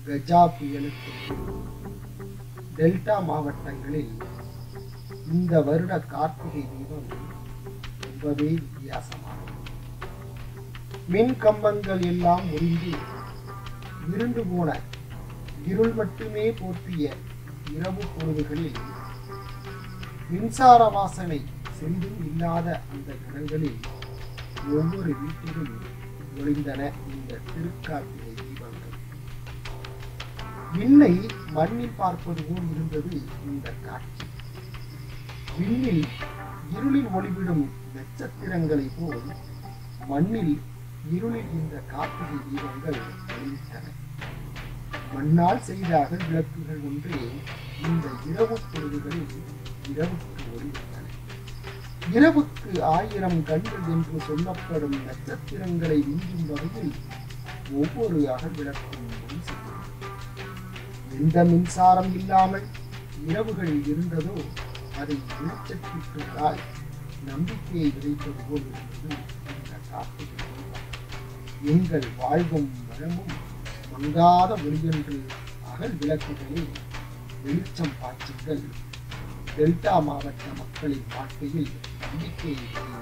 கஜா புயலுக்கு பின் டெல்டா மாவட்டங்களில் இந்த வருட கார்த்திகை தீபம் ரொம்பவே வித்தியாசமானது மின் கம்பங்கள் எல்லாம் முறிந்து இருண்டு போன இருள் மட்டுமே போர்த்திய இரவு பொழுதுகளில் மின்சார வாசனை சிறிதும் இல்லாத அந்த கணங்களில் ஒவ்வொரு வீட்டிலும் ஒளிந்தன இந்த திருக்கார்த்திகை தீபங்கள் விண்ணை மண்ணில் பார்ப்பது போல் இருந்தது இந்த காட்சி விண்ணில் இருளில் ஒளிவிடும் நட்சத்திரங்களை போல் மண்ணில் இருளில் இந்த கார்த்திகை தீபங்கள் ஒளிவிட்டன மண்ணால் செய்த அகல் விளக்குகள் ஒன்றே இந்த இரவு பொழுதுகளில் இரவுக்கு ஒளிவிட்டன இரவுக்கு ஆயிரம் கண்கள் என்று சொல்லப்படும் நட்சத்திரங்களை மிஞ்சும் வகையில் ஒவ்வொரு அகல் விளக்கும் ஒளி செய்யும் எந்த மின்சாரம் இல்லாமல் இரவுகள் இருந்ததோ அதை வெளிச்சத்திற்கால் நம்பிக்கையை விதைப்பது போல் இருந்தது இந்த கார்த்திகை தீபம். எங்கள் வாழ்வும் வளமும் மங்காத ஒளியென்று அகல் விளக்குகளில் வெளிச்சம் பாய்ச்சுங்கள் டெல்டா மாவட்ட மக்களின் வாழ்க்கையில் நம்பிக்கையை விதையுங்கள்.